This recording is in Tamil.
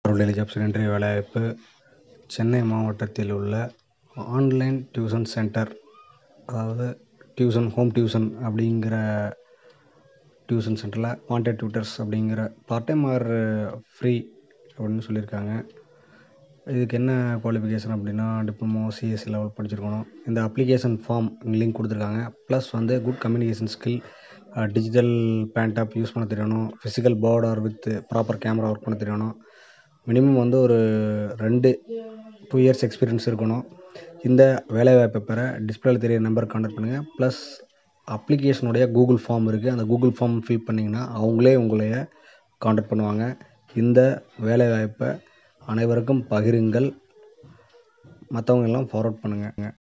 டெய்லி ஜாப்ஸ் இன்றைய வேலைவாய்ப்பு சென்னை மாவட்டத்தில் உள்ள ஆன்லைன் டியூஷன் சென்டர் அதாவது டியூஷன் ஹோம் டியூஷன் அப்படிங்கிற டியூஷன் சென்டரில் வாண்டட் டியூட்டர்ஸ் அப்படிங்கிற பார்ட் டைம் ஆர் ஃப்ரீ அப்படின்னு சொல்லியிருக்காங்க இதுக்கு என்ன குவாலிஃபிகேஷன் அப்படின்னா டிப்ளமோ சிஎஸ்சி லெவல் படிச்சிருக்கணும் இந்த அப்ளிகேஷன் ஃபார்ம் லிங்க் கொடுத்துருக்காங்க ப்ளஸ் வந்து good communication skill digital pen use பண்ண தெரியணும் physical board or with proper camera work பண்ண தெரியணும் மினிமம் வந்து ஒரு ரெண்டு டூ இயர்ஸ் எக்ஸ்பீரியன்ஸ் இருக்கணும் இந்த வேலைவாய்ப்பை பெற டிஸ்பிளேல தெரிய நம்பர் கான்டாக்ட் பண்ணுங்கள் ப்ளஸ் அப்ளிகேஷனுடைய கூகுள் ஃபார்ம் இருக்குது அந்த கூகுள் ஃபார்ம் ஃபில் பண்ணிங்கன்னா அவங்களே உங்களைய கான்டாக்ட் பண்ணுவாங்க இந்த வேலைவாய்ப்பை அனைவருக்கும் பகிருங்கள் மற்றவங்க எல்லாம் ஃபார்வர்ட் பண்ணுங்கள்